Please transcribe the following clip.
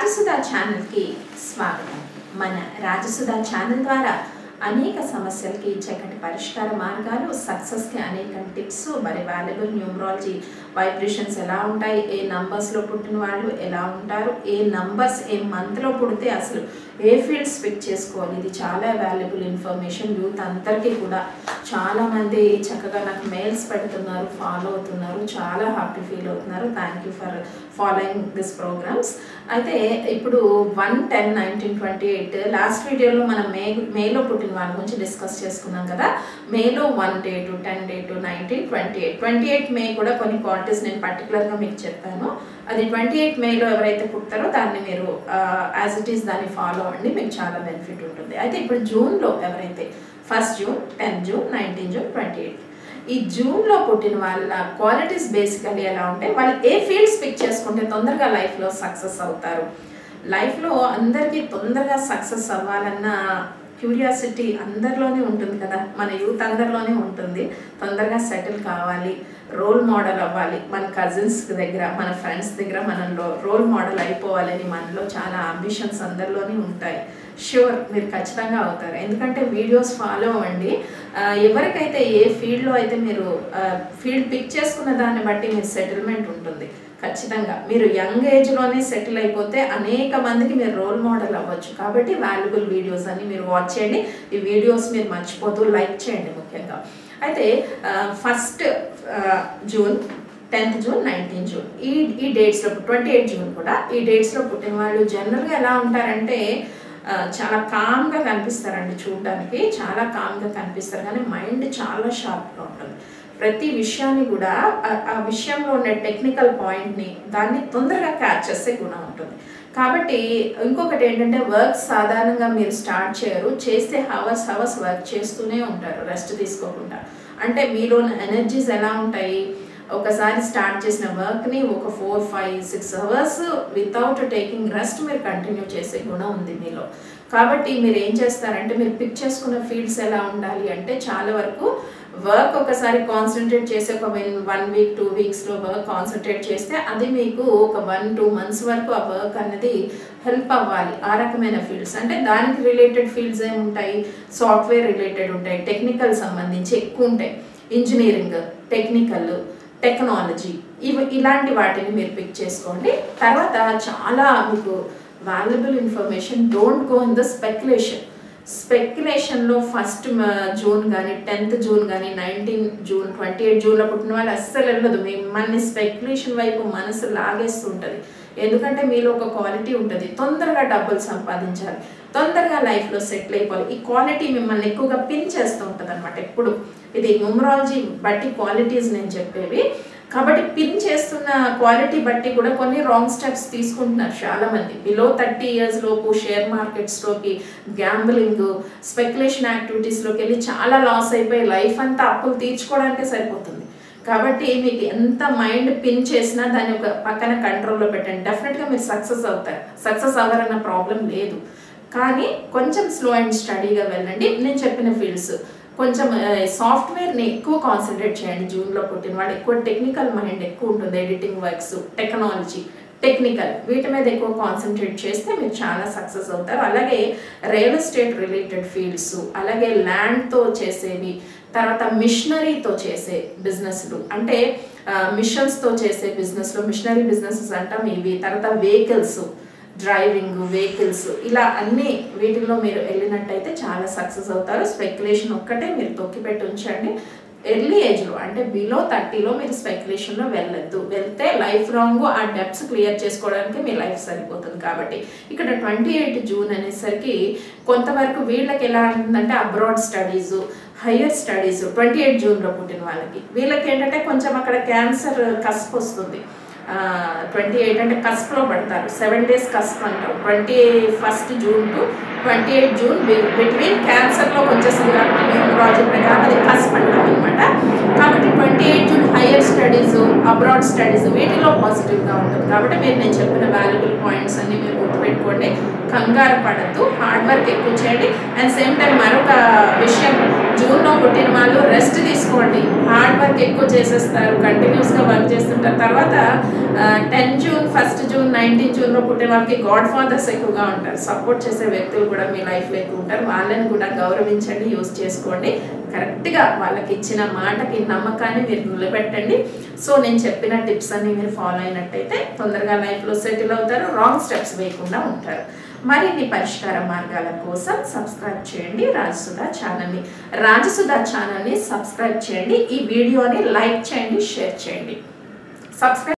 రాజసుధా ఛానల్కి స్వాగతం మన రాజసుధా ఛానల్ ద్వారా అనేక సమస్యలకి చక్కటి పరిష్కార మార్గాలు సక్సెస్కి అనేక టిప్స్ మరి వాల్యుబుల్ న్యూమరాలజీ వైబ్రేషన్స్ ఎలా ఉంటాయి ఏ నంబర్స్లో పుట్టిన వాళ్ళు ఎలా ఉంటారు ఏ నంబర్స్ ఏ మంత్లో పుడితే అసలు ఏ ఫీల్డ్స్ పిక్ చేసుకోవాలి ఇది చాలా వాల్యుబుల్ ఇన్ఫర్మేషన్ యూత్ అందరికీ కూడా చాలామంది చక్కగా నాకు మెయిల్స్ పెడుతున్నారు ఫాలో అవుతున్నారు చాలా హ్యాపీ ఫీల్ అవుతున్నారు thank you for following this programs అయితే ఇప్పుడు one ten nineteen twenty eight last వీడియోలో మనం మే మేలో పుట్టిన వాళ్ళ గురించి డిస్కస్ చేసుకున్నాం కదా మేలో one date ten date nineteen twenty eight twenty eight May కూడా కొన్ని క్వాలిటీస్ నేను పర్టికులర్గా మీకు చెప్పాను అది ట్వంటీ ఎయిట్ మేలో ఎవరైతే పుట్టారో దాన్ని మీరు యాజ్ ఇట్ ఈస్ దాన్ని ఫాలో అవ్వండి మీకు చాలా బెనిఫిట్ ఉంటుంది అయితే ఇప్పుడు జూన్లో ఎవరైతే first June tenth June nineteen June twenty eight ఈ జూన్లో పుట్టిన వాళ్ళ క్వాలిటీస్ బేసికలీ ఎలా ఉంటాయి వాళ్ళు ఏ ఫీల్డ్స్ పిక్ చేసుకుంటే తొందరగా లైఫ్లో సక్సెస్ అవుతారు లైఫ్లో అందరికీ తొందరగా సక్సెస్ అవ్వాలన్న క్యూరియాసిటీ అందరిలోనే ఉంటుంది కదా మన యూత్ అందరిలోనే ఉంటుంది తొందరగా సెటిల్ కావాలి రోల్ మోడల్ అవ్వాలి మన కజిన్స్ దగ్గర మన ఫ్రెండ్స్ దగ్గర మనలో రోల్ మోడల్ అయిపోవాలని మనలో చాలా అంబిషన్స్ అందరిలోనే ఉంటాయి ష్యూర్ మీరు ఖచ్చితంగా అవుతారు ఎందుకంటే వీడియోస్ ఫాలో అవ్వండి ఆ, ఎవరికైతే ఏ ఫీల్డ్లో అయితే మీరు ఫీల్డ్ పిక్ చేసుకున్న దాన్ని బట్టి మీరు సెటిల్మెంట్ ఉంటుంది ఖచ్చితంగా మీరు యంగ్ ఏజ్లోనే సెటిల్ అయిపోతే అనేక మందికి మీరు రోల్ మోడల్ అవ్వచ్చు కాబట్టి వాల్యుబుల్ వీడియోస్ అని మీరు వాచ్ చేయండి ఈ వీడియోస్ మీరు మర్చిపోతూ లైక్ చేయండి ముఖ్యంగా అయితే first June tenth June nineteen June ఈ ఈ డేట్స్లో ట్వంటీ ఎయిట్ జూన్ కూడా ఈ డేట్స్లో పుట్టిన వాళ్ళు జనరల్గా ఎలా ఉంటారంటే ఆ, చాలా కామ్గా కనిపిస్తారండి చూడడానికి చాలా కామ్గా కనిపిస్తారు కానీ మైండ్ చాలా షార్ప్గా ఉంటుంది ప్రతి విషయాన్ని కూడా ఆ- ఆ విషయంలో ఉండే టెక్నికల్ పాయింట్ని దాన్ని తొందరగా క్యాచ్ చేసే గుణం ఉంటుంది కాబట్టి ఇంకొకటి ఏంటంటే వర్క్ సాధారణంగా మీరు స్టార్ట్ చేయరు చేస్తే హవర్స్ హవర్స్ వర్క్ చేస్తూనే ఉంటారు రెస్ట్ తీసుకోకుండా అంటే మీలో ఎనర్జీస్ ఎలా ఉంటాయి ఒకసారి స్టార్ట్ చేసిన వర్క్ని ఒక four five six hours without taking rest మీరు కంటిన్యూ చేసే గుణం ఉంది మీలో కాబట్టి మీరు ఏం చేస్తారంటే మీరు పిక్ చేసుకున్న ఫీల్డ్స్ ఎలా ఉండాలి అంటే చాలా వరకు వర్క్ ఒకసారి కాన్సన్ట్రేట్ చేసి ఒక వన్ వీక్ టూ వీక్స్లో వర్క్ కాన్సన్ట్రేట్ చేస్తే అది మీకు ఒక వన్ టూ మంత్స్ వరకు ఆ వర్క్ అనేది హెల్ప్ అవ్వాలి ఆ రకమైన ఫీల్డ్స్ అంటే దానికి రిలేటెడ్ ఫీల్డ్స్ ఏమి ఉంటాయి సాఫ్ట్వేర్ రిలేటెడ్ ఉంటాయి టెక్నికల్ సంబంధించి ఎక్కువ ఉంటాయి ఇంజనీరింగ్ టెక్నికల్ టెక్నాలజీ ఇవి ఇలాంటి వాటిని మీరు పిక్ చేసుకోండి తర్వాత చాలా మీకు valuable information don't go in the speculation స్పెక్యులేషన్లో ఫస్ట్ జూన్ కానీ టెన్త్ జూన్ కానీ నైన్టీన్ జూన్ ట్వంటీ ఎయిట్ జూన్లో పుట్టిన వాళ్ళు అస్సలు వెళ్ళదు మిమ్మల్ని స్పెక్యులేషన్ వైపు మనసు లాగేస్తుంటుంది ఎందుకంటే మీలో ఒక క్వాలిటీ ఉంటుంది తొందరగా డబ్బులు సంపాదించాలి తొందరగా లైఫ్లో సెటిల్ అయిపోవాలి ఈ క్వాలిటీ మిమ్మల్ని ఎక్కువగా పిన్ చేస్తూ ఉంటుంది అనమాట ఎప్పుడు ఇది న్యూమరాలజీ బట్టి క్వాలిటీస్ నేను చెప్పేవి కాబట్టి పిన్ చేస్తున్న క్వాలిటీ బట్టి కూడా కొన్ని రాంగ్ స్టెప్స్ తీసుకుంటున్నారు చాలా మంది బిలో థర్టీ ఇయర్స్ లోపు షేర్ మార్కెట్స్లోకి గ్యాంబ్లింగ్ స్పెక్యులేషన్ యాక్టివిటీస్లోకి వెళ్ళి చాలా లాస్ అయిపోయి లైఫ్ అంతా అప్పులు తీర్చుకోవడానికే సరిపోతుంది కాబట్టి మీకు ఎంత మైండ్ పిన్ చేసినా దాన్ని ఒక పక్కన కంట్రోల్లో పెట్టండి డెఫినెట్గా మీరు సక్సెస్ అవుతారు సక్సెస్ అవ్వాలన్న ప్రాబ్లం లేదు కానీ కొంచెం స్లో అండ్ స్టడీగా వెళ్ళండి నేను చెప్పిన ఫీల్డ్స్ కొంచెం సాఫ్ట్వేర్ని ఎక్కువ కాన్సన్ట్రేట్ చేయండి జూన్లో పుట్టిన వాళ్ళు ఎక్కువ టెక్నికల్ మైండ్ ఎక్కువ ఉంటుంది ఎడిటింగ్ వర్క్స్ టెక్నాలజీ టెక్నికల్ వీటి మీద ఎక్కువ కాన్సన్ట్రేట్ చేస్తే మీరు చాలా సక్సెస్ అవుతారు అలాగే రియల్ ఎస్టేట్ రిలేటెడ్ ఫీల్డ్స్ అలాగే ల్యాండ్తో చేసేవి తర్వాత మిషనరీతో చేసే బిజినెస్లు అంటే మిషన్స్తో చేసే బిజినెస్లో మిషనరీ బిజినెసెస్ అంటాం ఇవి తర్వాత వెహికల్స్ డ్రైవింగ్ వెహికల్స్ ఇలా అన్ని వీటిల్లో మీరు వెళ్ళినట్టయితే చాలా సక్సెస్ అవుతారు స్పెక్యులేషన్ ఒక్కటే మీరు తొక్కిపెట్టి ఉంచండి ఎర్లీ ఏజ్లో అంటే బిలో థర్టీలో మీరు స్పెక్యులేషన్లో వెళ్ళొద్దు వెళ్తే లైఫ్ లాంగ్ ఆ డెప్స్ క్లియర్ చేసుకోవడానికి మీ లైఫ్ సరిపోతుంది కాబట్టి ఇక్కడ ట్వంటీ ఎయిట్ జూన్ అనేసరికి కొంతవరకు వీళ్ళకి ఎలా ఉంటుందంటే abroad studies higher studies twenty eight జూన్లో పుట్టిన వాళ్ళకి వీళ్ళకి ఏంటంటే కొంచెం అక్కడ క్యాన్సర్ కస్ప్ వస్తుంది ట్వంటీ ఎయిట్ అంటే కస్ప్లో పడతారు సెవెన్ డేస్ కస్ప్ అంటారు twenty first June to twenty eight June between క్యాన్సర్లో వచ్చేసింది కాబట్టి న్యూమరాలజీ ప్రకారం అది కస్ప్ అంటాం అనమాట కాబట్టి twenty eight June higher studies abroad studies వీటిలో పాజిటివ్గా ఉంటుంది కాబట్టి మీరు నేను చెప్పిన వాల్యుబుల్ పాయింట్స్ అన్ని మీరు గుర్తుపెట్టుకోండి చేసుకోండి కంగారు పడద్దు హార్డ్ వర్క్ ఎక్కువ చేయండి అండ్ సేమ్ టైం మరొక విషయం జూన్లో పుట్టిన వాళ్ళు రెస్ట్ తీసుకోండి హార్డ్ వర్క్ ఎక్కువ చేసేస్తారు కంటిన్యూస్గా వర్క్ చేస్తుంటారు తర్వాత ten June first June nineteen జూన్లో పుట్టిన వాళ్ళకి గాడ్ ఫాదర్స్ ఎక్కువగా ఉంటారు సపోర్ట్ చేసే వ్యక్తులు కూడా మీ లైఫ్లో ఎక్కువ ఉంటారు వాళ్ళని కూడా గౌరవించండి యూస్ చేసుకోండి కరెక్ట్గా వాళ్ళకి ఇచ్చిన మాటకి నమ్మకాన్ని మీరు నిలబెట్టండి సో నేను చెప్పిన టిప్స్ అన్ని మీరు ఫాలో అయినట్టయితే తొందరగా లైఫ్లో సెటిల్ అవుతారు రాంగ్ స్టెప్స్ వేయకుండా ఉంటారు మరిన్ని పరిష్కార మార్గాల కోసం సబ్స్క్రైబ్ చేయండి రాజసుధా ఛానల్ని రాజసుధా ఛానల్ని సబ్స్క్రైబ్ చేయండి ఈ వీడియోని లైక్ చేయండి షేర్ చేయండి సబ్స్క్రైబ్